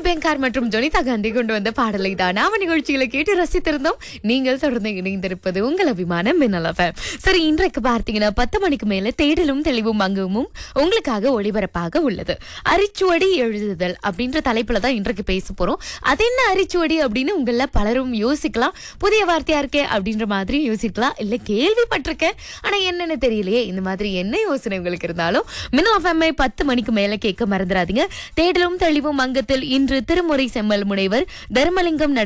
பெங்கார் மற்றும் ஜொனிதா காந்தி கொண்டு வந்த பாடலை தான் நாம நிகழ்ச்சிகளை கேட்டு ரசித்திருந்தோம் நீங்கள் தொடர்ந்து இணைந்திருப்பது உங்கள் அபிமானம் மின்னல் FM. சரி இன்றைக்கு பார்த்தீங்கன்னா பத்து மணிக்கு மேல தேடலும் தெளிவும் அங்கமும் உங்களுக்காக ஒளிபரப்பாக உள்ளது அரிச்சுவடி எழுதுதல் அப்படின்ற தலைப்புல தான் இன்றைக்கு பேச போறோம் அது என்ன அரிச்சுவடி அப்படின்னு உங்கள பலரும் யோசிக்கலாம் புதிய வார்த்தையா இருக்கே அப்படின்ற மாதிரி யோசிக்கலாம் இல்ல கேள்விப்பட்டிருக்கேன் ஆனா என்னன்னு தெரியலையே இந்த மாதிரி என்ன யோசனை உங்களுக்கு இருந்தாலும் மின்னல் எஃப்எம்ஐ பத்து மணிக்கு மேல கேட்க மறந்துடாதீங்க தேடலும் தெளிவும் அங்கத்தில் இன்று திருமுறை செம்மல் முனைவர் தர்மலிங்கம் நட